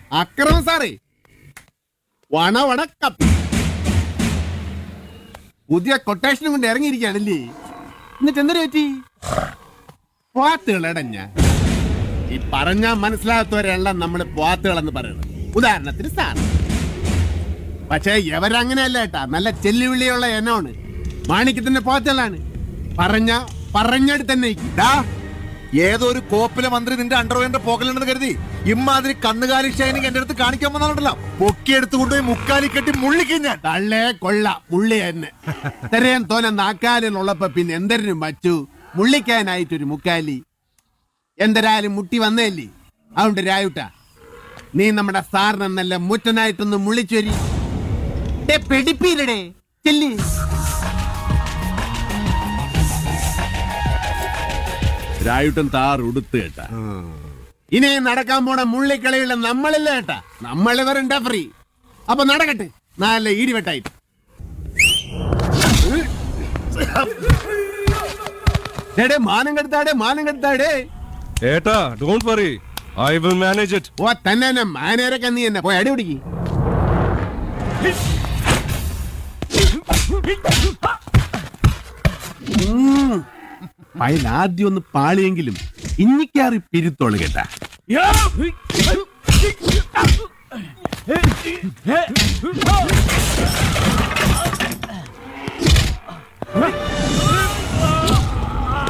അക്രമം സാറേ വണ വണക്കം പുതിയ കൊട്ടേഷനും കൊണ്ട് ഇറങ്ങിയിരിക്കുകയാണല്ലേ എന്നിട്ട് എന്തൊരു പറ്റി പോത്തുകളടഞ്ഞ ഈ പറഞ്ഞാ മനസ്സിലാകാത്തവരെല്ലാം നമ്മൾ പോത്തുകളെന്ന് പറയുന്നത് ഉദാഹരണത്തിന് സാർ പക്ഷേ ഇവരങ്ങനെയല്ല ഏട്ടാ നല്ല ചെല്ലുവിളിയുള്ള എനമാണ് മാണിക്കത്തിന്റെ പോത്തുകളാണ് പറഞ്ഞ പറഞ്ഞടുത്ത് തന്നെ നിൽക്കും. ഡാ, ഏതോ ഒരു കോപ്പിലെ മന്ത്രി നിന്റെ അണ്ടർവെയറിന്റെ പോകലുണ്ടെന്ന് കരുതി ഇമ്മാതിരി കണ്ണുകാലി ഷൈനിങ് എന്റെ അടുത്ത് കാണിക്കാൻ വന്നാലുണ്ടല്ലോ പൊക്കിയെടുത്ത് കൊണ്ടുപോയി മുക്കാലി കെട്ടി മുള്ളിക്കും ഞാൻ തള്ളേ കൊള്ള മുള്ളി തന്നെ ഇത്രയും തോനെ നാക്കാലിലുള്ളപ്പോ പിന്നെ എന്തരനും വച്ചു മുള്ളിക്കാനായിട്ടൊരു മുക്കാലി എന്തരായാലും മുട്ടി വന്നേല്ലേ അതുകൊണ്ട് രായുട്ട നീ നമ്മുടെ സാറിനെ നല്ല മുറ്റനായിട്ടൊന്ന് മുള്ളിച്ചൊരി പെടിപ്പീരടേ ചെല്ലി രായുട്ടൻ താർ ഉടുത്ത് കേട്ടാ ഇനി നടക്കാൻ പോണ മുള്ളിക്കളിയുള്ള നമ്മളില്ല കേട്ടാ നമ്മളിവരുണ്ടാ ഫ്രീ അപ്പൊ നടക്കട്ടെ നല്ല ഈടിവെട്ടായിട്ട് ഡേടേ മാനം കെടുത്താടേ മാനം കെടുത്താടേ ഏട്ടാ don't worry I will manage it ഓ തന്നെ തന്നെ മാനേരൊക്കെ നീ എന്നെ പോയി അടി പിടിക്ക് ഉം. പയൽ ആദ്യം ഒന്ന് പാളിയെങ്കിലും ഇന്നിക്കാറി പിരുത്തോള് കേട്ടാ Yeah!